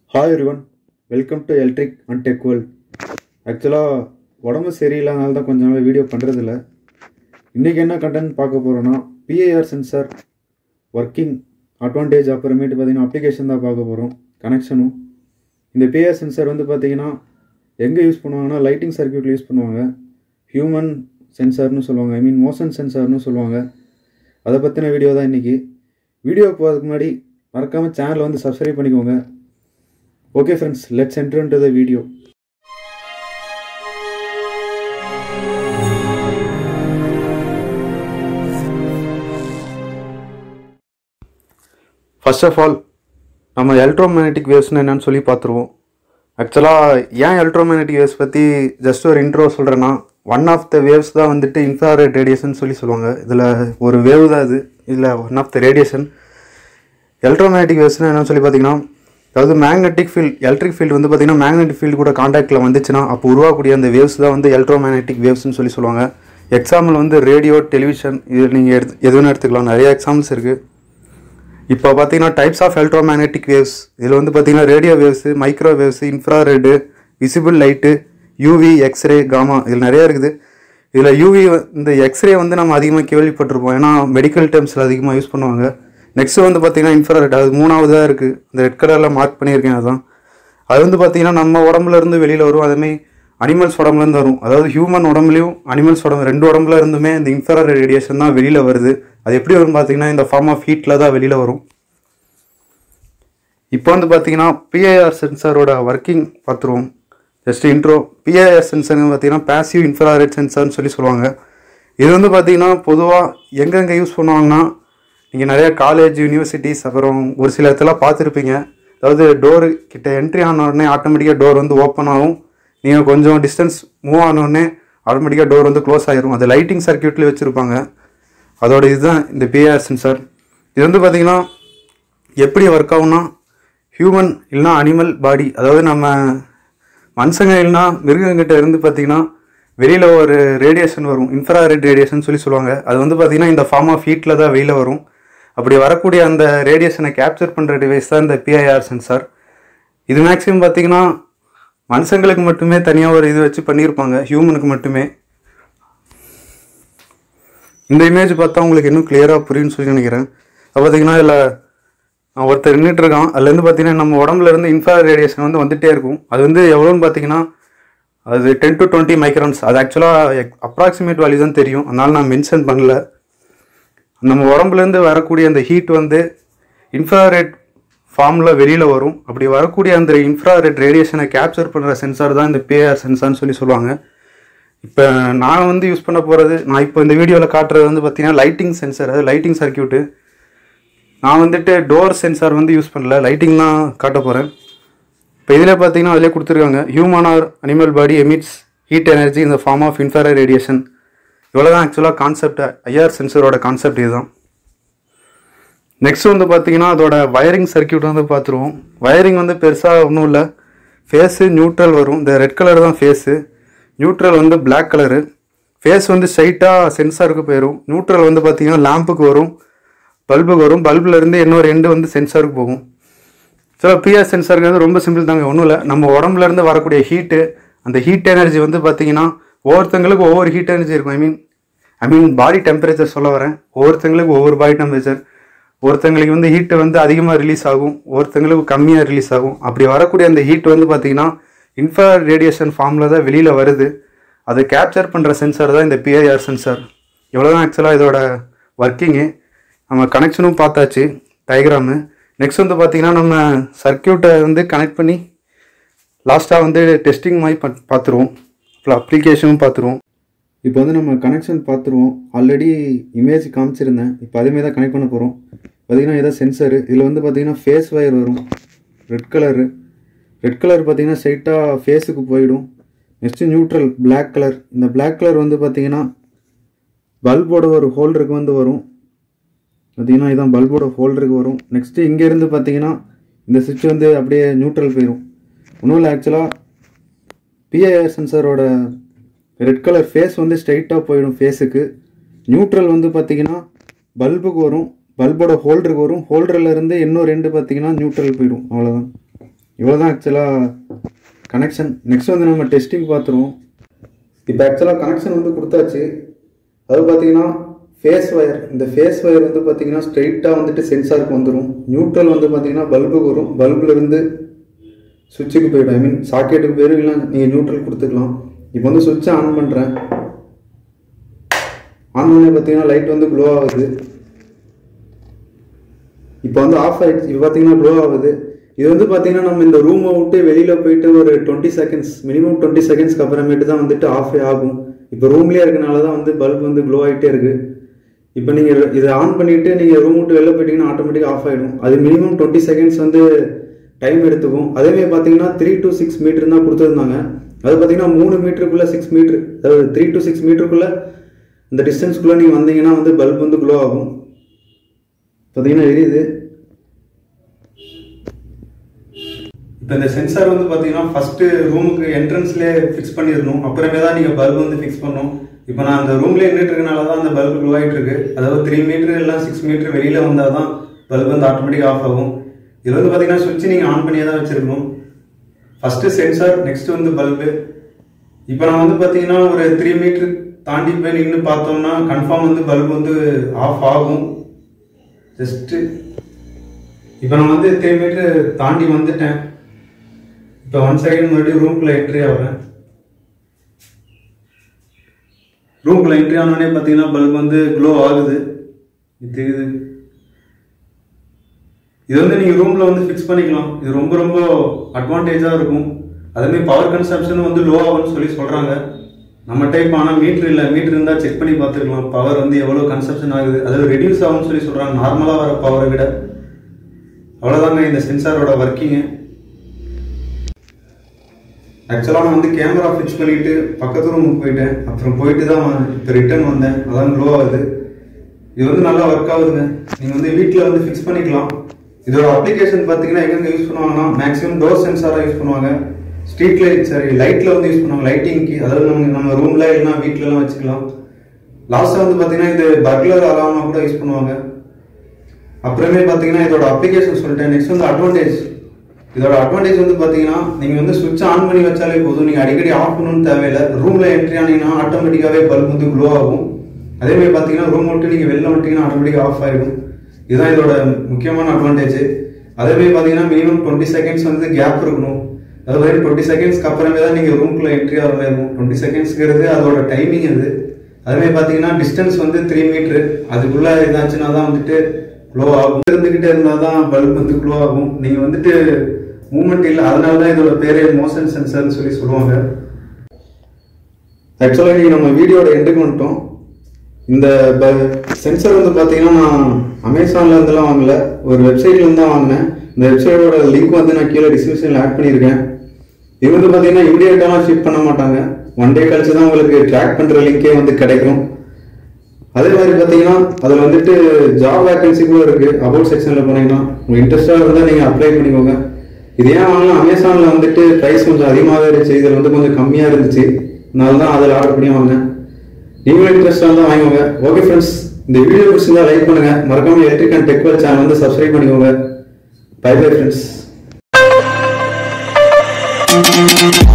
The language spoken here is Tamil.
hi everyone welcome to electric and tech world ஆக்சுவலாக உடம்பு சரியில்லாதனால தான் கொஞ்ச நாள் வீடியோ பண்ணுறதில்ல இன்றைக்கி என்ன கண்டென்ட் பார்க்க போகிறோன்னா பிஏஆர் சென்சார் ஒர்க்கிங் அட்வான்டேஜ் அப்புறமேட்டு பார்த்தீங்கன்னா அப்ளிகேஷன் தான் பார்க்க போகிறோம் கனெக்ஷனும் இந்த பிஏஆர் சென்சார் வந்து பார்த்தீங்கன்னா எங்கே யூஸ் பண்ணுவாங்கன்னா லைட்டிங் சர்க்யூட்டில் யூஸ் பண்ணுவாங்க ஹியூமன் சென்சார்னு சொல்லுவாங்க ஐ மீன் மோஷன் சென்சார்னு சொல்லுவாங்க அதை பற்றின வீடியோ தான் இன்றைக்கி வீடியோ போகிறதுக்கு முன்னாடி மறக்காமல் சேனலை வந்து சப்ஸ்கிரைப் பண்ணிக்கோங்க okay friends let's enter into the video first of all நம்ம எலக்ட்ரோமேக்னெட்டிக் வேவ்ஸ்னு என்னன்னு சொல்லி பார்த்துருவோம் ஆக்சுவலாக ஏன் எலக்ட்ரோமேக்னெட்டிக் வேவ்ஸ் பற்றி ஜஸ்ட் ஒரு இன்ட்ரோ சொல்கிறேன்னா ஒன் ஆஃப் த வேவ்ஸ் தான் வந்துட்டு இன்ஃப்ராரெட் ரேடியேஷன் சொல்லி சொல்லுவாங்க இதில் ஒரு வேவ் தான் இது இதில் one of the radiation electromagnetic வேவ்ஸ்னு என்னன்னு சொல்லி பார்த்தீங்கன்னா அதாவது மேக்னெட்டிக் ஃபீல்ட் எலக்ட்ரிக் ஃபீல்டு வந்து பார்த்தீங்கன்னா மேக்னெட்டிக் ஃபீல்டு கூட காண்டாக்டில் வந்துச்சுன்னா அப்போ உருவாகக்கூடிய அந்த வேவ்ஸ் தான் வந்து எலக்ட்ரோமேக்னெட்டிக் வேவ்ஸ்னு சொல்லி சொல்லுவாங்க எக்ஸாம்பிள் வந்து ரேடியோ டெலிவிஷன் இது நீங்கள் எடுத்து எது வேணால் எடுத்துக்கலாம் நிறைய எக்ஸாம்பிள்ஸ் இருக்குது இப்போ பார்த்தீங்கன்னா டைப்ஸ் ஆஃப் எலக்ட்ரோமேக்னெட்டிக் வேவ்ஸ் இதில் வந்து பார்த்தீங்கன்னா radio waves microwaves infrared visible light UV X ray gamma இதில் நிறைய இருக்குது இதில் யூவி இந்த எக்ஸ்ரே வந்து நம்ம அதிகமாக கேள்விப்பட்டிருப்போம் ஏன்னா மெடிக்கல் டேர்ம்ஸில் அதிகமாக யூஸ் பண்ணுவாங்க நெக்ஸ்ட் வந்து பார்த்தீங்கன்னா இன்ஃப்ராரெட் அது மூணாவதாக இருக்குது இந்த ரெட் கலரில் மார்க் பண்ணியிருக்கேன் அதான் அது வந்து பார்த்தீங்கன்னா நம்ம உடம்புல இருந்து வெளியில் வரும் அதேமாதிரி அனிமல்ஸ் உடம்புலேருந்து வரும் அதாவது ஹியூமன் உடம்புலையும் அனிமல்ஸ் உடம்பு ரெண்டு உடம்புல இருந்துமே இந்த இன்ஃப்ராரெட் ரேடியேஷன் தான் வெளியில் வருது அது எப்படி வரும் பார்த்தீங்கன்னா இந்த ஃபார்ம் ஆஃப் ஹீட்டில் தான் வெளியில் வரும் இப்போ வந்து பார்த்தீங்கன்னா பிஐஆர் சென்சாரோட ஒர்க்கிங் பார்த்துருவோம் ஜஸ்ட் இன்ட்ரோ பிஐஆர் சென்சர்னு பார்த்தீங்கன்னா பேசிவ் இன்ஃப்ராரெட் சென்சார்னு சொல்லி சொல்லுவாங்க இது வந்து பார்த்தீங்கன்னா பொதுவாக எங்கெங்கே யூஸ் பண்ணுவாங்கன்னா நீங்கள் நிறைய காலேஜ் யூனிவர்சிட்டிஸ் அப்புறம் ஒரு சில இடத்துல பார்த்துருப்பீங்க அதாவது டோரு கிட்ட என்ட்ரி ஆன உடனே ஆட்டோமேட்டிக்காக டோர் வந்து ஓப்பன் ஆகும் நீங்கள் கொஞ்சம் டிஸ்டன்ஸ் மூவ் ஆன உடனே ஆட்டோமேட்டிக்காக டோர் வந்து க்ளோஸ் ஆகிரும் அது லைட்டிங் சர்க்கியூட்லேயே வச்சுருப்பாங்க அதோட இதுதான் இந்த பிஏஆர் சென்சார் இது வந்து பார்த்தீங்கன்னா எப்படி ஒர்க் ஆகும்னா ஹியூமன் இல்லைனா அனிமல் பாடி அதாவது நம்ம மனுஷங்க இல்லைனா மிருகங்கிட்ட இருந்து பார்த்தீங்கன்னா வெளியில் ஒரு ரேடியேஷன் வரும் இன்ஃப்ராரெட் ரேடியேஷன் சொல்லி சொல்லுவாங்க அது வந்து பார்த்தீங்கன்னா இந்த ஃபார்ம் ஆஃப் ஹீட்டில் தான் வெளியில் வரும் அப்படி வரக்கூடிய அந்த ரேடியேஷனை கேப்சர் பண்ணுற டிவைஸ் தான் இந்த பிஐஆர் சென்சார் இது மேக்ஸிமம் பார்த்தீங்கன்னா மனுஷங்களுக்கு மட்டுமே தனியாக ஒரு இது வச்சு பண்ணியிருப்பாங்க ஹியூமனுக்கு மட்டுமே இந்த இமேஜ் பார்த்தா உங்களுக்கு இன்னும் கிளியராக புரியும்னு சொல்லி நினைக்கிறேன் அது பார்த்தீங்கன்னா இதில் ஒருத்தர் நின்றுட்டு இருக்கான் அதுலேருந்து பார்த்தீங்கன்னா நம்ம உடம்புல இருந்து இன்ஃப்ரா ரேடியேஷன் வந்து வந்துட்டே இருக்கும் அது வந்து எவ்வளோன்னு பார்த்தீங்கன்னா அது டென் டு டுவெண்ட்டி மைக்ரான்ஸ் அது ஆக்சுவலாக அப்ராக்சிமேட் வேல்யூ தான் தெரியும் அதனால நான் மென்ஷன் பண்ணல நம்ம உடம்புலேருந்து வரக்கூடிய அந்த ஹீட் வந்து இன்ஃப்ராரெட் ஃபார்மில் வெளியில் வரும் அப்படி வரக்கூடிய அந்த இன்ஃப்ராரெட் ரேடியேஷனை கேப்சர் பண்ணுற சென்சார் தான் இந்த பிஏஆர் சென்சார்னு சொல்லி சொல்லுவாங்க இப்போ நான் வந்து யூஸ் பண்ண போகிறது நான் இப்போ இந்த வீடியோவில் காட்டுறது வந்து பார்த்தீங்கன்னா லைட்டிங் சென்சார் அது லைட்டிங் சர்க்கியூட்டு நான் வந்துட்டு டோர் சென்சார் வந்து யூஸ் பண்ணல லைட்டிங் தான் காட்ட போகிறேன் இப்போ இதில் பார்த்தீங்கன்னா அதிலே கொடுத்துருக்காங்க human or animal body emits heat energy இந்த ஃபார்ம் ஆஃப் இன்ஃபரா ரேடியேஷன் இவ்வளோ தான் ஆக்சுவலாக கான்செப்ட் ஐஆர் சென்சரோட கான்செப்ட் இதுதான் நெக்ஸ்ட் வந்து பார்த்தீங்கன்னா அதோட வயரிங் சர்க்கியூட் வந்து பார்த்துருவோம் வயரிங் வந்து பெருசாக ஒன்றும் இல்லை ஃபேஸு நியூட்ரல் வரும் இந்த ரெட் கலர் தான் ஃபேஸு நியூட்ரல் வந்து பிளாக் கலரு ஃபேஸ் வந்து ஸ்ட்ரைட்டாக சென்சாருக்கு போயிடும் நியூட்ரல் வந்து பார்த்தீங்கன்னா லேம்புக்கு வரும் பல்புக்கு வரும் பல்பில் இருந்து இன்னொரு எண்டு வந்து சென்சாருக்கு போகும் ஸோ பிஆர் சென்சாருங்கிறது ரொம்ப சிம்பிள் தாங்க ஒன்றும் இல்லை நம்ம உடம்புல இருந்து வரக்கூடிய ஹீட்டு அந்த ஹீட் எனர்ஜி வந்து பார்த்தீங்கன்னா ஒவ்வொருத்தங்களுக்கு ஒவ்வொரு ஹீட் எனர்ஜி இருக்கும் ஐ மீன் ஐ மீன் பாடி டெம்பரேச்சர் சொல்ல வரேன் ஒவ்வொருத்தங்களுக்கு ஒவ்வொரு பாடி டெம்பரேச்சர் ஒருத்தங்களுக்கு வந்து ஹீட்டு வந்து அதிகமாக ரிலீஸ் ஆகும் ஒருத்தங்களுக்கு கம்மியாக ரிலீஸ் ஆகும் அப்படி வரக்கூடிய அந்த ஹீட் வந்து பார்த்தீங்கன்னா இன்ஃப்ரா ரேடியேஷன் ஃபார்மில் தான் வெளியில் வருது அதை கேப்சர் பண்ணுற சென்சார் தான் இந்த பிஐஆர் சென்சார் இவ்வளோ தான் ஆக்சுவலாக இதோட ஒர்க்கிங்கு நம்ம கனெக்ஷனும் பார்த்தாச்சு டயக்ராமு நெக்ஸ்ட் வந்து பார்த்தீங்கன்னா நம்ம சர்க்கியூட்டை வந்து கனெக்ட் பண்ணி லாஸ்ட்டாக வந்து டெஸ்டிங் மாதிரி பா பார்த்துருவோம் அப்புறம் அப்ளிகேஷனும் பார்த்துருவோம் இப்போ வந்து நம்ம கனெக்ஷன் பார்த்துருவோம் ஆல்ரெடி இமேஜ் காமிச்சிருந்தேன் இப்போ அதேமாதிரி தான் கனெக்ட் பண்ண போகிறோம் பார்த்தீங்கன்னா இதான் சென்சரு இதில் வந்து பார்த்தீங்கன்னா ஃபேஸ் வயர் வரும் ரெட் கலரு ரெட் கலர் பார்த்தீங்கன்னா ஸ்ட்ரைட்டாக ஃபேஸுக்கு போயிடும் நெக்ஸ்ட்டு நியூட்ரல் பிளாக் கலர் இந்த பிளாக் கலர் வந்து பார்த்தீங்கன்னா பல்போட ஒரு ஹோல்டருக்கு வந்து வரும் பார்த்தீங்கன்னா இதான் பல்போட ஹோல்டருக்கு வரும் நெக்ஸ்ட்டு இங்கேருந்து பார்த்தீங்கன்னா இந்த சுவிட்ச் வந்து அப்படியே நியூட்ரல் போயிடும் ஒன்றும் இல்லை ஆக்சுவலாக பிஐஆர் சென்சரோட ரெட் கலர் ஃபேஸ் வந்து ஸ்ட்ரைட்டாக போயிடும் ஃபேஸுக்கு நியூட்ரல் வந்து பார்த்தீங்கன்னா பல்புக்கு வரும் பல்போட ஹோல்டருக்கு வரும் ஹோல்டரில் இருந்து இன்னும் ரெண்டு பார்த்தீங்கன்னா நியூட்ரல் போயிடும் அவ்வளோதான் இவ்வளோ தான் ஆக்சுவலாக கனெக்ஷன் நெக்ஸ்ட் வந்து நம்ம டெஸ்டிங் பார்த்துருவோம் இப்போ ஆக்சுவலாக கனெக்ஷன் வந்து கொடுத்தாச்சு அது பார்த்தீங்கன்னா ஃபேஸ் ஒயர் இந்த ஃபேஸ் ஒயர் வந்து பார்த்தீங்கன்னா ஸ்ட்ரைட்டாக வந்துட்டு சென்சாருக்கு வந்துடும் நியூட்ரல் வந்து பார்த்தீங்கன்னா பல்புக்கு வரும் பல்புல இருந்து சுவிட்சுக்கு போயிடும் ஐ மீன் சாக்கெட்டுக்கு போயிடும் இல்லை நீங்கள் நியூட்ரல் கொடுத்துக்கலாம் இப்போ வந்து சுவிட்சை ஆன் பண்ணுறேன் ஆன் பண்ணி பார்த்தீங்கன்னா லைட் வந்து க்ளோ ஆகுது இப்போ வந்து ஆஃப் ஆயிடுச்சு இப்போ பார்த்தீங்கன்னா க்ளோ ஆகுது இது வந்து பார்த்தீங்கன்னா நம்ம இந்த ரூமை விட்டு வெளியில் போயிட்டு ஒரு டுவெண்ட்டி செகண்ட்ஸ் மினிமம் டுவெண்ட்டி செகண்ட்ஸ்க்கு அப்புறமேட்டு தான் வந்துட்டு ஆஃபே ஆகும் இப்போ ரூம்லேயே இருக்கனால தான் வந்து பல்ப் வந்து க்ளோ ஆகிட்டே இருக்கு இப்போ நீங்கள் இதை ஆன் பண்ணிவிட்டு நீங்கள் ரூம் விட்டு வெளில போயிட்டீங்கன்னா ஆட்டோமேட்டிக்காக ஆஃப் ஆகிடும் அது மினிமம் டுவெண்ட்டி செகண்ட்ஸ் வந்து டைம் எடுத்துக்கும் அதேமாதிரி பார்த்தீங்கன்னா த்ரீ டு சிக்ஸ் மீட்டர் தான் கொடுத்துருந்தாங்க அது பார்த்தீங்கன்னா மூணு மீட்டருக்குள்ளே சிக்ஸ் மீட்ரு அதாவது த்ரீ டு சிக்ஸ் மீட்டருக்குள்ளே இந்த டிஸ்டன்ஸ்க்குள்ளே நீங்கள் வந்தீங்கன்னா வந்து பல்ப் வந்து க்ளோ ஆகும் பார்த்தீங்கன்னா எரியுது இப்போ இந்த சென்சார் வந்து பார்த்தீங்கன்னா ஃபர்ஸ்ட் ரூமுக்கு என்ட்ரன்ஸ்லேயே ஃபிக்ஸ் பண்ணிடணும் அப்புறமே தான் நீங்கள் பல்ப் வந்து ஃபிக்ஸ் பண்ணணும் இப்போ நான் அந்த ரூம்லேயே நின்றுட்டு இருக்கனால தான் அந்த பல்பு க்ளோ ஆகிட்டு இருக்கு அதாவது த்ரீ மீட்டர் இல்லை சிக்ஸ் மீட்டர் வெளியில் வந்தால் தான் பல்ப் வந்து ஆட்டோமேட்டிக்காக ஆஃப் ஆகும் இது வந்து பார்த்தீங்கன்னா சுவிட்ச் நீங்கள் ஆன் பண்ணியே தான் வச்சிருக்கணும் ஃபர்ஸ்ட் சென்சார் நெக்ஸ்ட் வந்து பல்பு இப்போ நான் வந்து பார்த்தீங்கன்னா ஒரு த்ரீ மீட்டர் தாண்டி போய் நின்று பார்த்தோம்னா கன்ஃபார்ம் வந்து பல்ப் வந்து ஆஃப் ஆகும் ஜஸ்ட்டு இப்போ நான் வந்து த்ரீ மீட்டர் தாண்டி வந்துட்டேன் இப்போ ஒன் செகண்ட் மறுபடியும் ரூம்குள்ளே என்ட்ரி ஆகிறேன் ரூம்குள்ளே என்ட்ரி ஆனோடனே பார்த்தீங்கன்னா பல்ப் வந்து க்ளோ ஆகுது இது தெரியுது இது வந்து நீங்கள் ரூமில் வந்து ஃபிக்ஸ் பண்ணிக்கலாம் இது ரொம்ப ரொம்ப அட்வான்டேஜாக இருக்கும் அதேமாதிரி பவர் கன்சப்ஷன் வந்து லோ ஆகும்னு சொல்லி சொல்கிறாங்க நம்ம டைப் ஆனால் மீட்ரு இல்லை மீட்ரு இருந்தால் செக் பண்ணி பார்த்துக்கலாம் பவர் வந்து எவ்வளோ கன்சப்ஷன் ஆகுது அதாவது ரெடியூஸ் ஆகும்னு சொல்லி சொல்கிறாங்க நார்மலாக வர பவரை விட அவ்வளோதாங்க இந்த சென்சாரோட ஒர்க்கிங்கு ஆக்சுவலாக நான் வந்து கேமரா ஃபிக்ஸ் பண்ணிட்டு பக்கத்து ரூமுக்கு போயிட்டேன் அப்புறம் போயிட்டு தான் இப்போ ரிட்டர்ன் வந்தேன் அதான் க்ளோ ஆகுது இது வந்து நல்லா ஒர்க் ஆகுதுங்க நீங்கள் வந்து வீட்டில் வந்து ஃபிக்ஸ் பண்ணிக்கலாம் இதோட அப்ளிகேஷன் பார்த்தீங்கன்னா எங்கெங்க யூஸ் பண்ணுவாங்கன்னா மேக்ஸிமம் டோர் சென்சாராக யூஸ் பண்ணுவாங்க ஸ்ட்ரீட் லைட் சாரி லைட்டில் வந்து யூஸ் பண்ணுவாங்க லைட்டிங்க்கு அதாவது நம்ம நம்ம ரூமில் இல்லைனா வீட்டிலலாம் வச்சுக்கலாம் லாஸ்ட்டாக வந்து பார்த்தீங்கன்னா இது பர்க்லர் அலாமா கூட யூஸ் பண்ணுவாங்க அப்புறமே பார்த்தீங்கன்னா இதோட அப்ளிகேஷன் சொல்லிட்டேன் நெக்ஸ்ட் வந்து அட்வான்டேஜ் இதோட அட்வான்டேஜ் வந்து பார்த்தீங்கன்னா நீங்கள் வந்து சுவிட்ச் ஆன் பண்ணி வச்சாலே போதும் நீங்கள் அடிக்கடி ஆஃப் பண்ணணும்னு தேவையில்லை ரூமில் என்ட்ரி ஆனீங்கன்னா ஆட்டோமேட்டிக்காகவே பல்ப் வந்து க்ளோ ஆகும் அதேமாதிரி பார்த்தீங்கன்னா ரூம் விட்டு நீங்கள் வெளில வந்துட்டீங்கன்னா ஆட்டோமேட்டிக்காக ஆஃப் ஆகிடும் இதுதான் இதோட முக்கியமான அட்வான்டேஜ் அதேமாதிரி பார்த்தீங்கன்னா மினிமம் டுவெண்ட்டி செகண்ட்ஸ் வந்து கேப் இருக்கணும் அது மாதிரி டுவெண்ட்டி செகண்ட்ஸ்க்கு அப்புறமே தான் நீங்கள் ரூம்குள்ளே என்ட்ரி ஆகிற மாதிரி இருக்கும் டுவெண்ட்டி செகண்ட்ஸ்ங்கிறது அதோட டைமிங் அது அதேமாதிரி பார்த்தீங்கன்னா டிஸ்டன்ஸ் வந்து த்ரீ மீட்ரு அதுக்குள்ளே இதாச்சுன்னா தான் வந்துட்டு க்ளோ ஆகும் இருந்துக்கிட்டே இருந்தால் தான் பல்ப் வந்து க்ளோ ஆகும் நீங்கள் வந்துட்டு மூமெண்ட் இல்லை அதனால தான் இதோட பேரே மோஷன் சென்சர்னு சொல்லி சொல்லுவாங்க ஆக்சுவலாக நீங்கள் நம்ம வீடியோட எண்டுக்கு வந்துட்டோம் இந்த சென்சர் வந்து பார்த்தீங்கன்னா நான் அமேசான்ல இருந்தெல்லாம் வாங்கல ஒரு வெப்சைட்ல இருந்து தான் வாங்கினேன் இந்த வெப்சைட்டோட லிங்க் வந்து நான் கீழே டிஸ்கிரிப்ஷனில் ஆட் பண்ணியிருக்கேன் இது வந்து பார்த்தீங்கன்னா இமீடியட்டாலாம் ஷிப் பண்ண மாட்டாங்க ஒன் டே கழிச்சு தான் உங்களுக்கு ட்ராக் பண்ணுற லிங்கே வந்து கிடைக்கும் அதே மாதிரி பார்த்தீங்கன்னா அதில் வந்துட்டு ஜாப் வேகன்சி கூட இருக்கு அபவுட் செக்ஷனில் போனீங்கன்னா உங்களுக்கு இன்ட்ரெஸ்டாக இருந்தால் நீங்கள் அப்ளை பண்ணிக்கோங்க இது ஏன் வாங்கலாம் அமேசானில் வந்துட்டு ப்ரைஸ் கொஞ்சம் அதிகமாகவே இருந்துச்சு இதில் வந்து கொஞ்சம் கம்மியாக இருந்துச்சு அதனால தான் அதில் ஆர்டர் பண்ணி வாங்கினேன் நீங்களும் இன்ட்ரெஸ்டாக இருந்தால் வாங்கிக்கோங்க ஓகே ஃப்ரெண்ட்ஸ் இந்த வீடியோ பிடிச்சிருந்தா லைக் பண்ணுங்க மறக்காம எலக்ட்ரிக் அண்ட் டெக்வல் சேனல் வந்து சப்ஸ்கிரைப் பண்ணிக்கோங்க பை பை ஃப்ரெண்ட்ஸ்